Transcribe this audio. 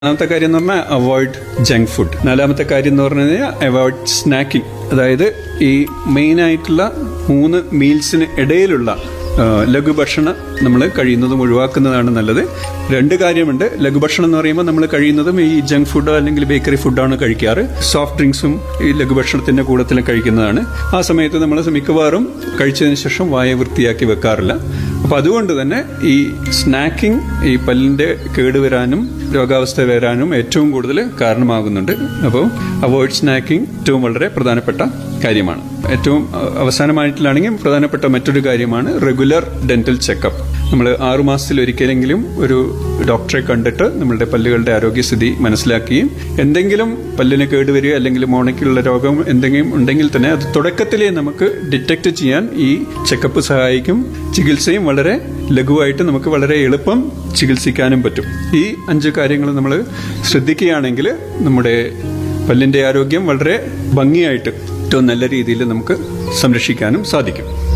നാലാമത്തെ കാര്യം എന്ന് പറഞ്ഞാൽ അവോയ്ഡ് ജങ്ക് ഫുഡ് നാലാമത്തെ കാര്യം എന്ന് പറഞ്ഞു കഴിഞ്ഞാൽ അവോയ്ഡ് സ്നാക്കിംഗ് അതായത് ഈ മെയിൻ ആയിട്ടുള്ള മൂന്ന് മീൽസിന് ഇടയിലുള്ള ആ, ലഘുഭക്ഷണം നമ്മൾ കഴിയുന്നതും ഒഴിവാക്കുന്നതാണ് നല്ലത് രണ്ട് കാര്യമുണ്ട് ലഘുഭക്ഷണം എന്ന് പറയുമ്പോൾ നമ്മൾ കഴിയുന്നതും ഈ ജങ്ക് ഫുഡോ അല്ലെങ്കിൽ ബേക്കറി ഫുഡാണ് കഴിക്കാറ് സോഫ്റ്റ് ഡ്രിങ്ക്സും ഈ ലഘുഭക്ഷണത്തിന്റെ കൂടത്തിൽ കഴിക്കുന്നതാണ് ആ സമയത്ത് നമ്മൾ മിക്കവാറും കഴിച്ചതിന് ശേഷം വായ വൃത്തിയാക്കി വെക്കാറില്ല അപ്പൊ അതുകൊണ്ട് തന്നെ ഈ സ്നാക്കിംഗ് ഈ പല്ലിന്റെ കേടുവരാനും രോഗാവസ്ഥ വരാനും ഏറ്റവും കൂടുതൽ കാരണമാകുന്നുണ്ട് അപ്പോൾ അവോയ്ഡ് സ്നാക്കിംഗ് ഏറ്റവും വളരെ പ്രധാനപ്പെട്ട കാര്യമാണ് ഏറ്റവും അഹ്, അവസാനമായിട്ടിലാണെങ്കിൽ പ്രധാനപ്പെട്ട മറ്റൊരു കാര്യമാണ് റെഗുലർ ഡെന്റൽ ചെക്കപ്പ് നമ്മൾ ആറുമാസത്തിൽ ഒരിക്കലെങ്കിലും ഒരു ഡോക്ടറെ കണ്ടിട്ട് നമ്മളുടെ പല്ലുകളുടെ ആരോഗ്യസ്ഥിതി മനസ്സിലാക്കുകയും എന്തെങ്കിലും പല്ലിന് കേടുവരിക അല്ലെങ്കിൽ മോണയ്ക്കുള്ള രോഗം എന്തെങ്കിലും ഉണ്ടെങ്കിൽ തന്നെ അത് തുടക്കത്തിലേ നമുക്ക് ഡിറ്റക്ട് ചെയ്യാൻ ഈ ചെക്കപ്പ് സഹായിക്കും ചികിത്സയും വളരെ ലഘുവായിട്ട് നമുക്ക് വളരെ എളുപ്പം ചികിത്സിക്കാനും പറ്റും ഈ അഞ്ച് കാര്യങ്ങൾ നമ്മൾ ശ്രദ്ധിക്കുകയാണെങ്കിൽ നമ്മുടെ പല്ലിന്റെ ആരോഗ്യം വളരെ ഭംഗിയായിട്ട് ഏറ്റവും നല്ല രീതിയിൽ നമുക്ക് സംരക്ഷിക്കാനും സാധിക്കും